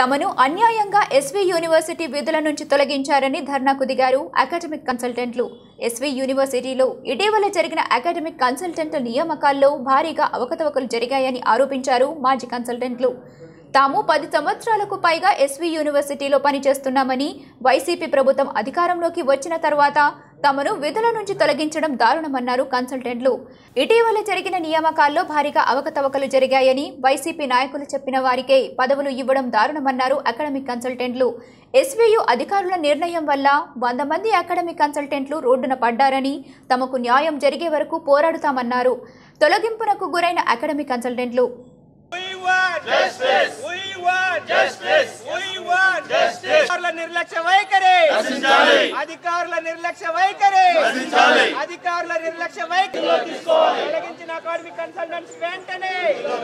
తమను అన్యాయంగా SV university విధుల నుంచి తొలగించారని ధర్నాకు దిగారు అకాడమిక్ కన్సల్టెంట్లు ఎస్వి యూనివర్సిటీలో ఇటీవల జరిగిన అకాడమిక్ కన్సల్టెంట్ల నియామకాల్లో భారీగా అవకతవకలు జరిగాయని ఆరోపించారు మాజీ కన్సల్టెంట్లు తాము పది సంవత్సరాలకు పైగా ఎస్వి యూనివర్సిటీలో పనిచేస్తున్నామని వైసీపీ ప్రభుత్వం అధికారంలోకి వచ్చిన తర్వాత తమను విధుల నుంచి తొలగించడం దారుణమన్నారు కన్సల్టెంట్లు ఇటీవల జరిగిన నియామకాల్లో భారీగా అవకతవకలు జరిగాయని వైసీపీ నాయకులు చెప్పిన వారికే పదవులు ఇవ్వడం దారుణమన్నారు అకాడమిక్ కన్సల్టెంట్లు ఎస్వీయు అధికారుల నిర్ణయం వల్ల వంద మంది అకాడమిక్ కన్సల్టెంట్లు రోడ్డున పడ్డారని తమకు న్యాయం జరిగే వరకు పోరాడుతామన్నారు తొలగింపునకు గురైన అకాడమిక్ కన్సల్టెంట్లు We want justice. We want justice. We want justice. అధికారుల నిర్లక్ష్య వైఖరి అధికారుల నిర్లక్ష్య వైఖరి అధికారుల నిర్లక్ష్య వైఖరి తొలగించిన అకాడమిక్ కన్సల్టెంట్స్ వెంటనే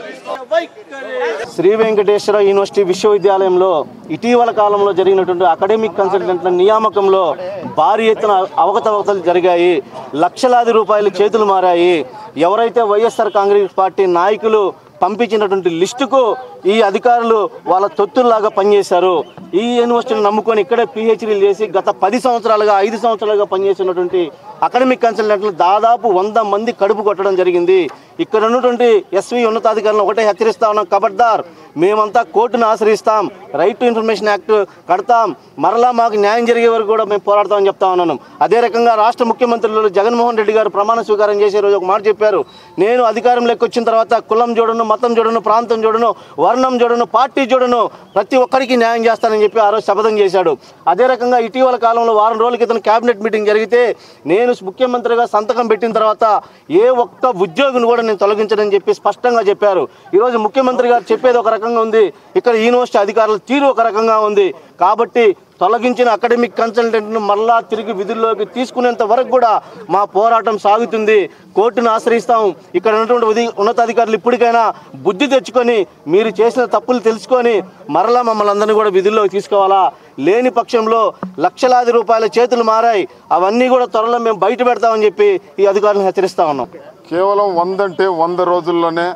వైఖరి శ్రీ వెంకటేశ్వర యూనివర్సిటీ విశ్వవిద్యాలయంలో ఇటీవల కాలంలో జరిగినటువంటి అకాడమిక్ కన్సల్టెంట్ల నియామకంలో భారీ ఎత్తున అవకతవకలు జరిగాయి లక్షలాది రూపాయలు చేతులు మారాయి ఎవరైతే వైఎస్ఆర్ కాంగ్రెస్ పార్టీ నాయకులు పంపించినటువంటి లిస్టుకు ఈ అధికారులు వాళ్ళ తొత్తుల్లాగా పనిచేశారు ఈ యూనివర్సిటీని నమ్ముకొని ఇక్కడే పిహెచ్డీలు చేసి గత పది సంవత్సరాలుగా ఐదు సంవత్సరాలుగా పనిచేసినటువంటి అకాడమిక్ కన్సల్టెంట్లు దాదాపు వంద మంది కడుపు కొట్టడం జరిగింది ఇక్కడ ఉన్నటువంటి ఎస్వి ఉన్నతాధికారులను ఒకటే హెచ్చరిస్తా ఉన్నాం ఖబర్దార్ మేమంతా కోర్టును ఆశ్రయిస్తాం రైట్ టు ఇన్ఫర్మేషన్ యాక్ట్ కడతాం మరలా మాకు న్యాయం జరిగే వరకు కూడా మేము పోరాడతామని చెప్తా ఉన్నాను అదే రకంగా రాష్ట్ర ముఖ్యమంత్రులు జగన్మోహన్ రెడ్డి గారు ప్రమాణ స్వీకారం చేసే రోజు ఒక మాట చెప్పారు నేను అధికారంలోకి వచ్చిన తర్వాత కులం చూడను మతం చూడను ప్రాంతం చూడను వర్ణం చూడను పార్టీ చూడను ప్రతి ఒక్కరికి న్యాయం చేస్తానని చెప్పి ఆ రోజు శపథం చేశాడు అదే రకంగా ఇటీవల కాలంలో వారం రోజుల క్రితం కేబినెట్ మీటింగ్ జరిగితే నేను ముఖ్యమంత్రిగా సంతకం పెట్టిన తర్వాత ఏ ఒక్క ఉద్యోగిని కూడా నేను తొలగించనని చెప్పి స్పష్టంగా చెప్పారు ఈరోజు ముఖ్యమంత్రి గారు చెప్పేది ఒక రకంగా ఉంది ఇక్కడ యూనివర్సిటీ అధికారుల తీరు ఒక రకంగా ఉంది కాబట్టి తొలగించిన అకాడమిక్ కన్సల్టెంట్ను మరలా తిరిగి విధుల్లోకి తీసుకునేంత వరకు కూడా మా పోరాటం సాగుతుంది కోర్టును ఆశ్రయిస్తాం ఇక్కడ ఉన్నటువంటి ఉది- ఉన్నతాధికారులు ఇప్పటికైనా బుద్ధి తెచ్చుకొని మీరు చేసిన తప్పులు తెలుసుకొని మరలా మమ్మల్ని అందరినీ కూడా విధుల్లోకి తీసుకోవాలా లేని పక్షంలో లక్షలాది రూపాయల చేతులు మారాయి అవన్నీ కూడా త్వరలో మేము బయట పెడతామని చెప్పి ఈ అధికారులను హెచ్చరిస్తా ఉన్నాం కేవలం వందంటే వంద రోజుల్లోనే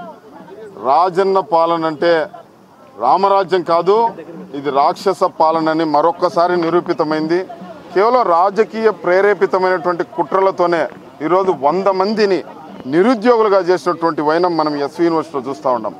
రాజన్న పాలన అంటే రామరాజ్యం కాదు ఇది రాక్షస పాలన అని మరొక్కసారి నిరూపితమైంది కేవలం రాజకీయ ప్రేరేపితమైనటువంటి కుట్రలతోనే ఈరోజు వంద మందిని నిరుద్యోగులుగా చేసినటువంటి వైనం మనం ఎస్వి యూనివర్సిటీలో చూస్తూ ఉన్నాం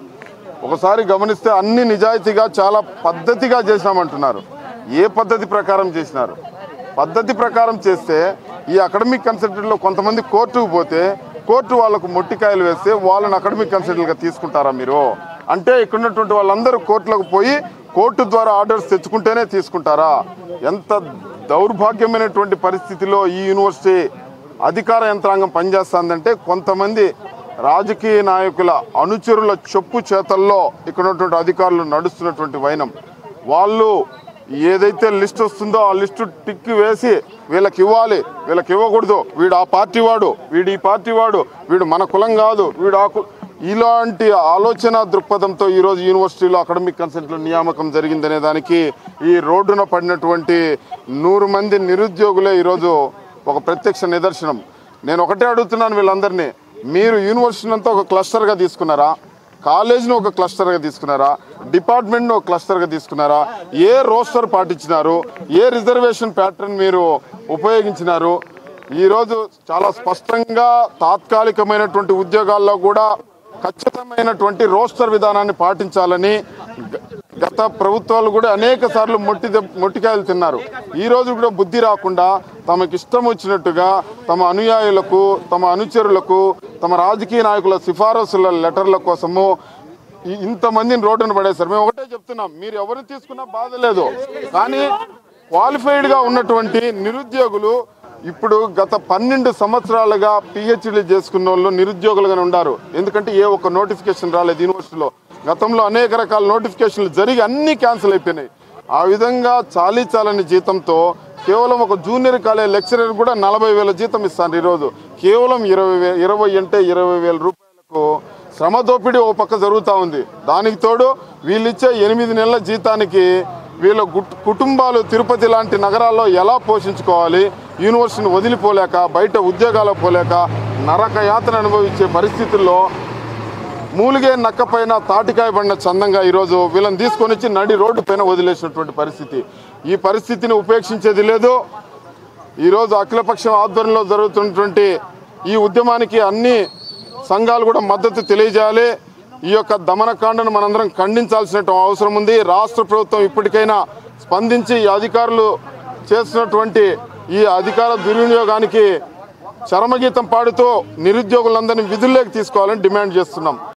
ఒకసారి గమనిస్తే అన్ని నిజాయితీగా చాలా పద్ధతిగా చేసినామంటున్నారు ఏ పద్ధతి ప్రకారం చేసినారు పద్ధతి ప్రకారం చేస్తే ఈ అకాడమిక్ కన్సల్టెంట్లో కొంతమంది కోర్టుకు పోతే కోర్టు వాళ్ళకు మొట్టికాయలు వేస్తే వాళ్ళని అకాడమిక్ కన్సల్టెంట్గా తీసుకుంటారా మీరు అంటే ఇక్కడ ఉన్నటువంటి వాళ్ళందరూ కోర్టులకు పోయి కోర్టు ద్వారా ఆర్డర్స్ తెచ్చుకుంటేనే తీసుకుంటారా ఎంత దౌర్భాగ్యమైనటువంటి పరిస్థితిలో ఈ యూనివర్సిటీ అధికార యంత్రాంగం పనిచేస్తుందంటే కొంతమంది రాజకీయ నాయకుల అనుచరుల చెప్పు చేతల్లో ఇక్కడ ఉన్నటువంటి అధికారులు నడుస్తున్నటువంటి వైనం వాళ్ళు ఏదైతే లిస్ట్ వస్తుందో ఆ లిస్టు టిక్ వేసి వీళ్ళకి ఇవ్వాలి వీళ్ళకి ఇవ్వకూడదు వీడు ఆ పార్టీ వాడు వీడు ఈ పార్టీ వాడు వీడు మన కులం కాదు వీడు ఆ కు- ఇలాంటి ఆలోచన దృక్పథంతో ఈరోజు యూనివర్సిటీలో అకాడమిక్ కన్సల్టెంట్ నియామకం జరిగిందనే దానికి ఈ రోడ్డున పడినటువంటి నూరు మంది నిరుద్యోగులే ఈరోజు ఒక ప్రత్యక్ష నిదర్శనం నేను ఒకటే అడుగుతున్నాను వీళ్ళందరినీ మీరు యూనివర్సిటీని అంతా ఒక క్లస్టర్గా తీసుకున్నారా కాలేజ్ను ఒక క్లస్టర్గా తీసుకున్నారా డిపార్ట్మెంట్ను ఒక క్లస్టర్గా తీసుకున్నారా ఏ రోస్టర్ పాటించినారు ఏ రిజర్వేషన్ ప్యాటర్న్ మీరు ఉపయోగించినారు ఈరోజు చాలా స్పష్టంగా తాత్కాలికమైనటువంటి ఉద్యోగాల్లో కూడా ఖచ్చితమైనటువంటి రోస్టర్ విధానాన్ని పాటించాలని గ- గత ప్రభుత్వాలు కూడా అనేక సార్లు మొట్టి దెబ్- మొట్టికాయలు తిన్నారు ఈ రోజు కూడా బుద్ధి రాకుండా తమకి ఇష్టం వచ్చినట్టుగా తమ అనుయాయులకు తమ అనుచరులకు తమ రాజకీయ నాయకుల సిఫారసుల లెటర్ల కోసము ఈ- ఇంతమందిని రోడ్డున పడేశారు మేము ఒకటే చెప్తున్నాం మీరు ఎవరిని తీసుకున్నా బాధ లేదు కానీ క్వాలిఫైడ్ గా ఉన్నటువంటి నిరుద్యోగులు ఇప్పుడు గత పన్నెండు సంవత్సరాలుగా పిహెచ్డీ చేసుకున్న వాళ్ళు నిరుద్యోగులుగానే ఉన్నారు ఎందుకంటే ఏ ఒక్క నోటిఫికేషన్ రాలేదు యూనివర్సిటీలో గతంలో అనేక రకాల నోటిఫికేషన్లు జరిగి అన్ని క్యాన్సిల్ అయిపోయినాయి ఆ విధంగా చాలీ చాలని జీతంతో కేవలం ఒక జూనియర్ కాలేజ్ లెక్చరర్ కూడా నలభై వేల జీతం ఇస్తాను ఈరోజు కేవలం ఇరవై వే ఇరవై అంటే ఇరవై వేల రూపాయలకు శ్రమ దోపిడీ ఓ పక్క జరుగుతూ ఉంది దానికి తోడు వీళ్ళిచ్చే ఎనిమిది నెలల జీతానికి వీళ్ళ గుట్- కుటుంబాలు తిరుపతి లాంటి నగరాల్లో ఎలా పోషించుకోవాలి యూనివర్సిటీని వదిలిపోలేక బయట ఉద్యోగాలకు పోలేక నరక యాతన అనుభవించే పరిస్థితుల్లో మూలిగే నక్క పైన తాటికాయ పడిన చందంగా ఈరోజు వీళ్ళని తీసుకొని వచ్చి నడి రోడ్డు పైన వదిలేసినటువంటి పరిస్థితి ఈ పరిస్థితిని ఉపేక్షించేది లేదు ఈరోజు అఖిలపక్షం ఆధ్వర్యంలో జరుగుతున్నటువంటి ఈ ఉద్యమానికి అన్ని సంఘాలు కూడా మద్దతు తెలియజేయాలి ఈ యొక్క దమనకాండను మనందరం ఖండించాల్సిన అవసరం ఉంది రాష్ట్ర ప్రభుత్వం ఇప్పటికైనా స్పందించి ఈ అధికారులు చేస్తున్నటువంటి ఈ అధికార దుర్వినియోగానికి చరమగీతం పాడుతూ నిరుద్యోగులందరినీ విధుల్లోకి తీసుకోవాలని డిమాండ్ చేస్తున్నాం